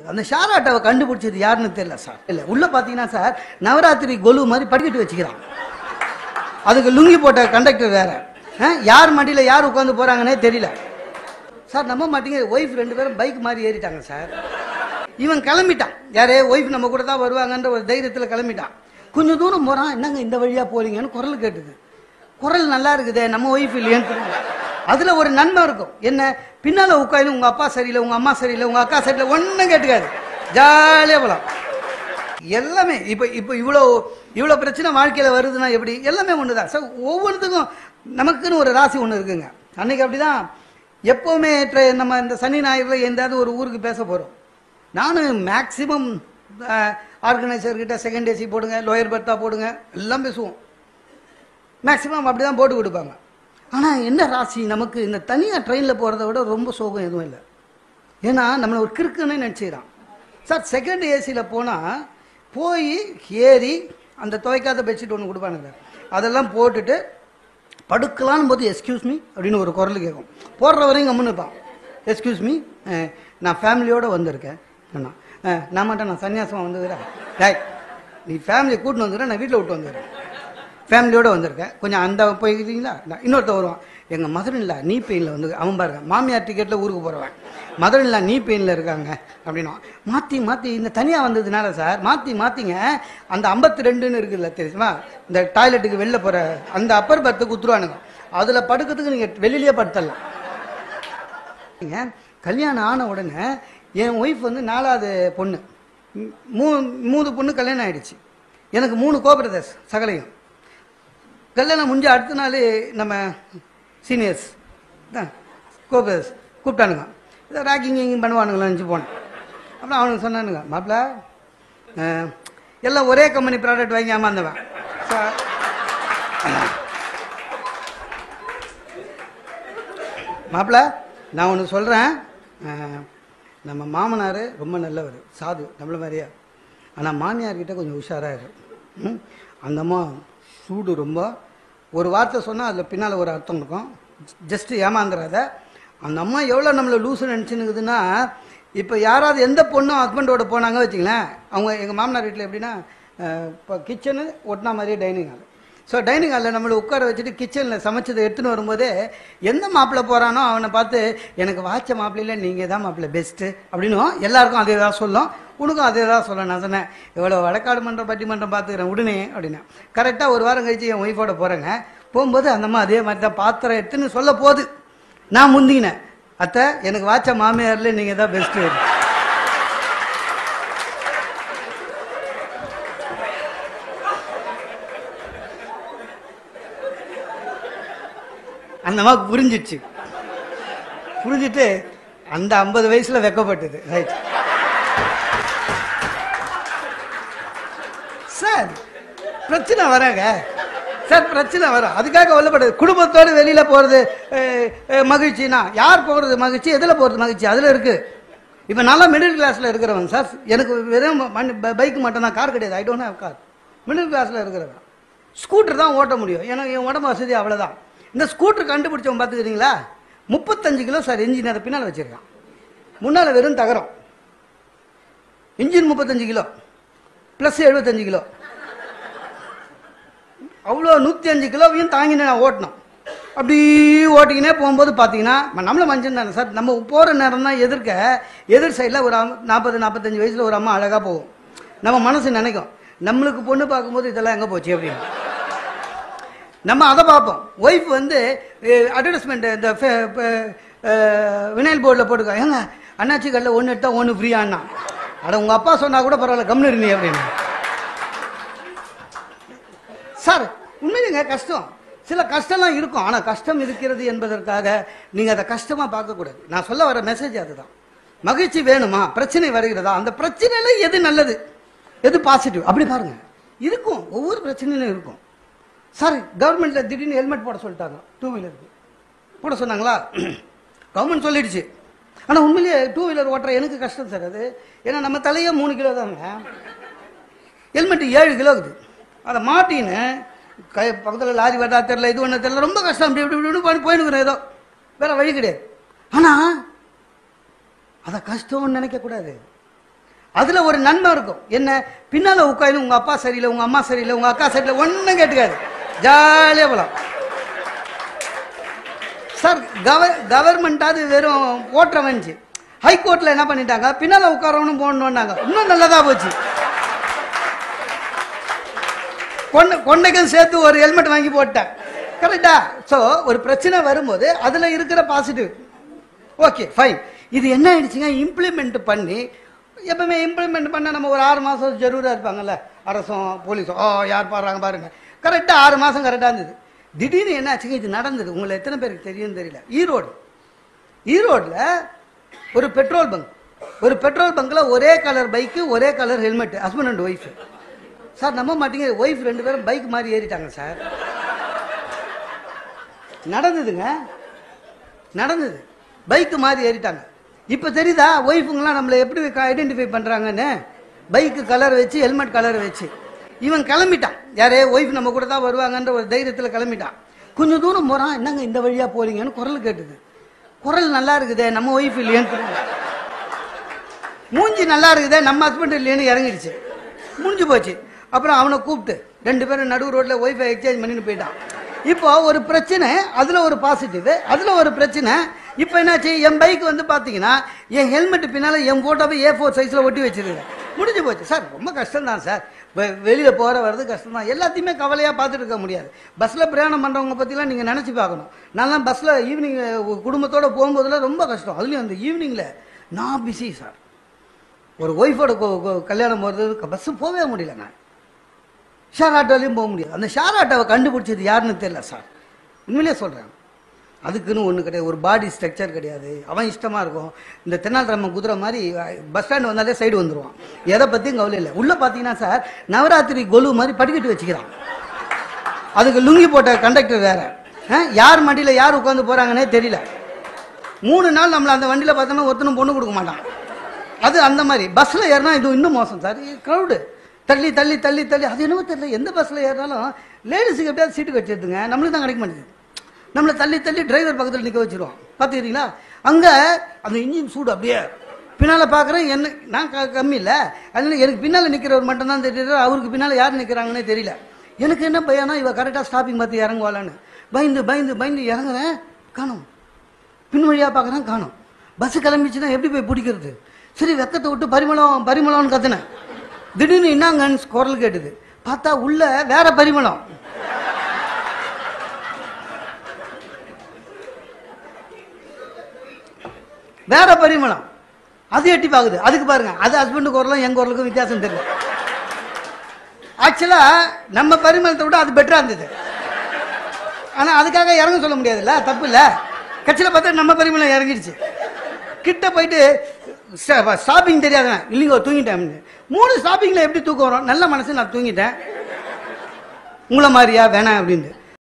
அந்த ஷாராட்டாவை கண்டுபிடிச்சது யாருன்னு தெரியல சார் இல்ல உள்ள பாத்தீங்கன்னா சார் நவராத்திரி கொலு மாதிரி படிக்கட்டு வச்சுக்கிறான் அதுக்கு லுங்கி போட்ட கண்டக்டர் வேற ஆ, யார் மடியில யார் உட்காந்து போறாங்கன்னே தெரியல சார் நம்ப மாட்டீங்க ஒய்ஃப் ரெண்டு பேரும் பைக் மாதிரி ஏறிட்டாங்க சார் இவன் கிளம்பிட்டான் யாரே ஒய்ஃப் நம்ம கூட தான் வருவாங்கன்ற ஒரு தைரியத்தில் கிளம்பிட்டான் கொஞ்சம் தூரம் போறான் என்னங்க இந்த வழியா போறீங்கன்னு குரல் கேட்டுது குரல் நல்லா இருக்குதே நம்ம ஒய்ஃப் இல்லையேன்னு தெரியும் அதுல ஒரு நன்மை இருக்கும் என்ன பின்னால உட்காந்து உங்க அப்பா சரியில்லை உங்க அம்மா சரியில்லை உங்க அக்கா சரியில்லை ஒன்றும் கேட்டுக்காது ஜாலியா போலாம் எல்லாமே இப்போ இப்போ இவ்வளோ இவ்வளோ பிரச்சனை வாழ்க்கையில் வருதுன்னா எப்படி எல்லாமே ஒன்று தான் சார் ஒவ்வொருத்துக்கும் நமக்குன்னு ஒரு ராசி ஒன்று இருக்குங்க அன்னைக்கு அப்படிதான் எப்போவுமே ட்ரெ- நம்ம இந்த சனி ஞாயிறுல எந்தாவது ஒரு ஊருக்கு பேச போகிறோம் நானும் மேக்சிமம் ஆர்கனைசர்கிட்ட செகண்ட் ஏசி போடுங்க லோயர் பர்த்தா போடுங்க எல்லாம் பேசுவோம் மேக்சிமம் அப்படி தான் போட்டு கொடுப்பாங்க ஆனால் என்ன ராசி நமக்கு இந்த தனியாக ட்ரெயினில் போகிறத விட ரொம்ப சோகம் எதுவும் இல்லை ஏன்னா நம்மளை ஒரு கிறுக்குன்னு நினச்சிக்கிறான் சார் செகண்ட் ஏசியில் போனால் போய் ஏறி அந்த துவைக்காத பெட்ஷீட் ஒன்று கொடுப்பானுங்க அதெல்லாம் போட்டுட்டு படுக்கலான்னு போது எஸ்கியூஸ் மீ அப்படின்னு ஒரு குரல் கேட்கும் போடுற வரையும் கம்முன்னு இருப்பான் எஸ்கியூஸ் மீ நான் ஃபேமிலியோடு வந்திருக்கேன் அண்ணா அஹ், நான் மட்டும் நான் சன்னியாசமாக வந்துக்கிறேன் டேய் நீ ஃபேமிலியை கூட்டின்னு வந்துக்கிறேன் நான் வீட்டில் விட்டு வந்துக்கிறேன் ஃபேமிலியோட வந்திருக்கேன் கொஞ்சம் அந்த போய்க்கிறீங்களா நான் இன்னொருத்த வருவான் எங்கள் மதர் இல்லா நீ பெயினில் வந்து அவன் பாருங்க மாமியார் டிக்கெட்டில் ஊருக்கு போகிறவன் மதர் இல்லா நீ பெயினில் இருக்காங்க அப்படின்னா மாற்றி மாற்றி இந்த தனியாக வந்ததுனால சார் மாற்றி மாற்றிங்க அந்த ஐம்பத்தி ரெண்டுன்னு இருக்குல்ல தெரியுமா இந்த டாய்லெட்டுக்கு வெளில போகிற அந்த அப்பர் பர்த்து குத்துருவானுங்க அதில் படுக்கிறதுக்கு நீங்கள் வெளியிலேயே படுத்தலாம் நீங்க கல்யாணம் ஆன உடனே என் ஒய்ஃப் வந்து நாலாவது பொண்ணு ம், மூ மூணு பொண்ணு கல்யாணம் ஆயிடுச்சு எனக்கு மூணு கோபிரதர்ஸ் சகலையும் கல்யாணம் முடிஞ்ச அடுத்த நாள் நம்ம சீனியர்ஸ் கோபிரதர்ஸ் கூப்பிட்டானுங்க இதை ராக்கிங் இங்கிங் பண்ணுவானுங்களா நினச்சி போனேன் அப்புறம் அவனுக்கு சொன்னானுங்க மாப்பிள்ள அஹ், எல்லாம் ஒரே கம்பெனி ப்ராடக்ட் வாங்கி ஏமாந்தவன் சார் மாப்பிள்ள நான் ஒன்று சொல்கிறேன் நம்ம மாமனார் ரொம்ப நல்லவர் சாது நம்மள மாதிரியா ஆனால் மாமியார்கிட்ட கொஞ்சம் உஷாராக இரு ம்? அந்த அம்மா சூடு ரொம்ப ஒரு வார்த்தை சொன்னால் அதில் பின்னால் ஒரு அர்த்தம் இருக்கும் ஜஸ்ட் ஏமாந்துடாத அந்த அம்மா எவ்வளோ நம்மளை லூசு நினச்சினுக்குதுன்னா இப்போ யாராவது எந்த பொண்ணும் ஹஸ்பண்டோட போனாங்க வச்சுங்களேன் அவங்க எங்கள் மாமனார் வீட்டில் எப்படின்னா இப்போ கிச்சனு ஒட்டினா மாதிரியே டைனிங் ஹால் ஸோ டைனிங் ஹாலில் நம்மளை உட்கார வச்சுட்டு கிச்சனில் சமைச்சதை எடுத்துன்னு வரும்போதே எந்த மாப்பிள்ளை போகிறானோ அவனை பார்த்து எனக்கு வாச்ச மாப்பிள்ளையில் நீங்கள் தான் மாப்பிள்ளை பெஸ்ட்டு அப்படின்னும் எல்லாருக்கும் அதே தான் சொல்லும் உனக்கும் அதே தான் சொல்ல நான் சொன்னேன் எவ்வளோ வழக்காடு மன்றம் பட்டிமன்றம் பார்த்துக்கிறேன் உடனே அப்படின்னா கரெக்டாக ஒரு வாரம் கழிச்சு என் ஒய்ஃபோட போகிறேங்க போகும்போது அந்த அம்மா அதே மாதிரி தான் பாத்திரம் எடுத்துன்னு சொல்ல போகுது நான் முந்தினேன் அத்தை எனக்கு வாச்ச மாமியாரில் நீங்கள் தான் பெஸ்ட்டு அந்த அம்மா புரிஞ்சிச்சு புரிஞ்சிட்டு அந்த ஐம்பது வயசுல வெக்கப்பட்டது ரைட் சார் பிரச்சனை வராங்க சார் பிரச்சனை வரும் அதுக்காக வல்லப்படுது குடும்பத்தோடு வெளியில போறது அஹ், அஹ், மகிழ்ச்சினா யார் போகிறது மகிழ்ச்சி எதில் போகிறது மகிழ்ச்சி அதில் இருக்கு இப்போ நல்லா மிடில் கிளாஸில் இருக்கிறவன் சார் எனக்கு வெறும் பைக் மட்டும் தான் கார் கிடையாது I don't have car middle கிளாஸில் இருக்கிறவன் ஸ்கூட்டர் தான் ஓட்ட முடியும் ஏன்னா என் உடம்பு வசதி அவ்வளோதான் இந்த ஸ்கூட்டர் கண்டுபிடிச்சவன் பார்த்துக்கிறீங்களா முப்பத்தஞ்சு கிலோ சார் இன்ஜின் அதை பின்னால் வச்சிருக்கான் முன்னால் வெறும் தகரம் இன்ஜின் முப்பத்தஞ்சு கிலோ ப்ளஸ் எழுபத்தஞ்சு கிலோ அவ்வளோ நூற்றி அஞ்சு கிலோவையும் தாங்கினே நான் ஓட்டினோம் அப்படி ஓட்டிக்கினே போகும்போது பார்த்தீங்கன்னா ம- நம்மள மனுஷன் தானே சார் நம்ம போகிற நேரம் தான் எதிர்க்க எதிர் சைடில் ஒரு அம்- நாற்பது நாற்பத்தஞ்சு வயசில் ஒரு அம்மா அழகாக போகும் நம்ம மனசு நினைக்கும் நம்மளுக்கு பொண்ணு பார்க்கும்போது இதெல்லாம் எங்கே போச்சு அப்படின்னு நம்ம அதை பார்ப்போம் ஒய்ஃப் வந்து அட்வர்டைஸ்மெண்ட் இந்த ஃபே- ப- அஹ், வினைல் போர்டில் போட்டுக்கோ ஏங்க அண்ணாச்சி கல்ல ஒன்று எடுத்தா ஒன்று ஃப்ரீயானா அட உங்கள் அப்பா சொன்னா கூட பரவாயில்ல கம்னு இருந்தீங்க அப்படின்னு சார் உண்மையிலேங்க கஷ்டம் சில கஷ்டம்லாம் இருக்கும் ஆனால் கஷ்டம் இருக்கிறது என்பதற்காக நீங்கள் அதை கஷ்டமாக பார்க்கக்கூடாது நான் சொல்ல வர மெசேஜ் அதுதான் மகிழ்ச்சி வேணுமா பிரச்சனை வருகிறதா அந்த பிரச்சனையில எது நல்லது எது பாசிட்டிவ் அப்படி பாருங்க இருக்கும் ஒவ்வொரு பிரச்சனையிலும் இருக்கும் சார் கவர்மெண்ட்ல திடீர்னு ஹெல்மெட் போட சொல்லிட்டாங்க டூ வீலருக்கு போட சொன்னாங்களா கவர்மெண்ட் சொல்லிடுச்சு ஆனால் உண்மையிலேயே டூ வீலர் ஓட்டுற எனக்கு கஷ்டம் சார் அது ஏன்னா நம்ம தலையே மூணு கிலோ தாங்க ஹெல்மெட் ஏழு கிலோ இருக்குது அதை மாட்டின்னு கை பக்கத்தில் லாரி வரதா தெரில இது ஒன்று தெரில ரொம்ப கஷ்டம் இப்படி இப்படி இப்படி பண்ணி போயினுக்கிறேன் ஏதோ வேற வழி கிடையாது ஆனால் அதை கஷ்டம்னு நினைக்கக்கூடாது அதுல ஒரு நன்மை இருக்கும் என்ன பின்னால உட்காந்து உங்க அப்பா சரியில்லை உங்க அம்மா சரியில்லை உங்க அக்கா சரியில்லை ஒன்றும் கேட்டுக்காது ஜாலியா போலாம் சார் கவ கவர்மெண்ட்டாவது வெறும் ஓட்டுற வந்துச்சு ஹைகோர்ட்ல என்ன பண்ணிட்டாங்க பின்னால உட்காரவனும் போடணும்னாங்க இன்னும் நல்லதா போச்சு கொண்டை கொண்டைக்கும் சேர்த்து ஒரு ஹெல்மெட் வாங்கி போட்டேன் கரெக்டா ஸோ ஒரு பிரச்சனை வரும்போது அதுல இருக்கிற பாசிட்டிவ் ஓகே ஃபைன் இது என்ன ஆயிடுச்சுங்க இம்ப்ளிமெண்ட் பண்ணி எப்பவுமே இம்ப்ளிமெண்ட் பண்ண நம்ம ஒரு ஆறு மாசம் ஜரூரா இருப்பாங்கல்ல அரசும் போலீஸும் ஓ யார் பாடுறாங்க பாருங்க கரெக்டா ஆறு மாசம் கரெக்டா இருந்தது திடீர்னு என்ன ஆச்சுங்க இது நடந்தது உங்களை எத்தனை பேருக்கு தெரியும்னு தெரியல ஈரோடு ஈரோட்ல ஒரு பெட்ரோல் பங்க் ஒரு பெட்ரோல் பங்க்ல ஒரே கலர் பைக்கு ஒரே colour helmet husband and wife sir நம்ப மாட்டீங்க ஒய்ஃப் ரெண்டு பேரும் பைக் மாதிரி ஏறிட்டாங்க சார் நடந்ததுங்க நடந்தது பைக்கு மாதிரி ஏறிட்டாங்க இப்போ தெரியுதா ஒய்ஃபுங்களாம் நம்மளை எப்படி ஐடென்டிஃபை பண்ணுறாங்கன்னு பைக்கு கலர் வச்சு ஹெல்மெட் கலர் வச்சு இவன் கிளம்பிட்டான் யாரே ஒய்ஃப் நம்ம கூட தான் வருவாங்கன்ற ஒரு தைரியத்தில் கிளம்பிட்டான் கொஞ்சம் தூரம் போகிறான் என்னங்க இந்த வழியாக போறீங்கன்னு குரல் கேட்டுது குரல் நல்லா இருக்குதே நம்ம ஒய்ஃப் இல்லையான்னு தெரியல. மூஞ்சி நல்லா இருக்குதே நம்ம ஹஸ்பண்ட் இல்லையேன்னு இறங்கிடுச்சு முடிஞ்சு போச்சு அப்புறம் அவனை கூப்பிட்டு ரெண்டு பேரும் நடு ரோட்ல ஒய்ஃபை எக்ஸ்சேஞ்ச் பண்ணிட்டு போயிட்டான் இப்போ ஒரு பிரச்சனை அதுல ஒரு பாசிட்டிவ் அதுல ஒரு பிரச்சனை இப்போ என்னாச்சு என் பைக் வந்து பாத்தீங்கன்னா என் ஹெல்மெட் பின்னால என் போட்டோவை ஏ ஃபோர் சைஸ்ல ஒட்டி வச்சிருக்கேன் முடிஞ்சு போச்சு சார் ரொம்ப கஷ்டம் தான் சார் வெ- வெளியில போற வர்றது கஷ்டம் தான் எல்லாத்தையுமே கவலையா பார்த்துட்டு இருக்க முடியாது பஸ்ல பிரயாணம் பண்றவங்க பத்திலாம் நீங்க நினைச்சு பார்க்கணும் நான்லாம் பஸ்ல ஈவினிங் குடும்பத்தோட போகும்போதெல்லாம் ரொம்ப கஷ்டம் அதுலயும் அந்த ஈவினிங்ல நான் பிஸி சார் ஒரு ஒய்ஃபோட கல்யாணம் போகிறது பஸ்ஸு போகவே முடியல நான் ஷேர் ஆட்டோலையும் போக முடியாது அந்த ஷேர் ஆட்டோவை கண்டுபிடிச்சது யாருன்னு தெரியல சார் உண்மையிலே சொல்கிறேன் அதுக்குன்னு ஒன்று கிடையாது ஒரு பாடி ஸ்ட்ரக்சர் கிடையாது அவன் இஷ்டமாக இருக்கும் இந்த தென்னாலிராமன் குதிரை மாதிரி பஸ் ஸ்டாண்ட் வந்தாலே சைடு வந்துடுவான் எதை பற்றியும் கவலை இல்லை உள்ளே பார்த்தீங்கன்னா சார் நவராத்திரி கொலு மாதிரி படிக்கட்டு வச்சுக்கிறான் அதுக்கு லுங்கி போட்ட கண்டக்டர் வேற ஆ, யார் மடியில் யார் உட்காந்து போகிறாங்கன்னே தெரியல மூணு நாள் நம்மளை அந்த வண்டியில் பார்த்தோன்னா ஒருத்தனும் பொண்ணு கொடுக்க மாட்டான் அது அந்த மாதிரி பஸ்ஸில் ஏறினா இது இன்னும் மோசம் சார் க்ரௌடு தள்ளி தள்ளி தள்ளி தள்ளி அது என்னவோ தெரியல எந்த பஸ்ஸில் ஏறினாலும் லேடிஸுக்கு எப்படியாவது சீட்டு வச்சிருதுங்க நம்மளுக்கு தான் கிடைக்க மாட்டேங்குது நம்மளை தள்ளி தள்ளி டிரைவர் பக்கத்தில் நிற்க வச்சிருவோம் பார்த்துக்கிறீங்களா அங்கே அந்த இன்ஜின் சூடு அப்படியே பின்னால் பார்க்குறேன் என்ன நான் க கம்மி இல்லை அதனால எனக்கு பின்னால் நிற்கிறவர் மட்டும்தான் தெரியுது அவருக்கு பின்னால் யார் நிற்கிறாங்கன்னே தெரியல எனக்கு என்ன பையனா இவ கரெக்டாக ஸ்டாப்பிங் பார்த்து இறங்குவாளான்னு பயந்து பயந்து பயந்து இறங்குறேன் காணோம் பின் வழியா பார்க்குறேன் காணோம் பஸ் கிளம்பிச்சுன்னா எப்படி போய் பிடிக்கிறது சரி வெக்கத்தை விட்டு பரிமளம் பரிமளம்னு கத்துனேன் திடீர்னு என்னங்கன்னு குரல் கேட்டுது பார்த்தா உள்ள வேற பரிமளம் வேற பரிமளம் அது எட்டி பாக்குது அதுக்கு பாருங்க அது ஹஸ்பண்ட் குரலும் எங்க குரலுக்கும் வித்தியாசம் தெரியல ஆக்சுவலா நம்ம பரிமளத்தை விட அது பெட்டரா இருந்தது ஆனா அதுக்காக இறங்க சொல்ல முடியாதுல்ல தப்பு இல்ல கட்சியில பார்த்தா நம்ம பரிமளம் இறங்கிடுச்சு கிட்ட போயிட்டு ஸ்டாப்பிங் தெரியாதுண்ணா இல்லைங்க தூங்கிட்டேன் மூணு ஸ்டாப்பிங்ல எப்படி தூக்கம் வரும் நல்ல மனசு நான் தூங்கிட்டேன் உங்களை மாதிரியா வேணாம் அப்படின்னு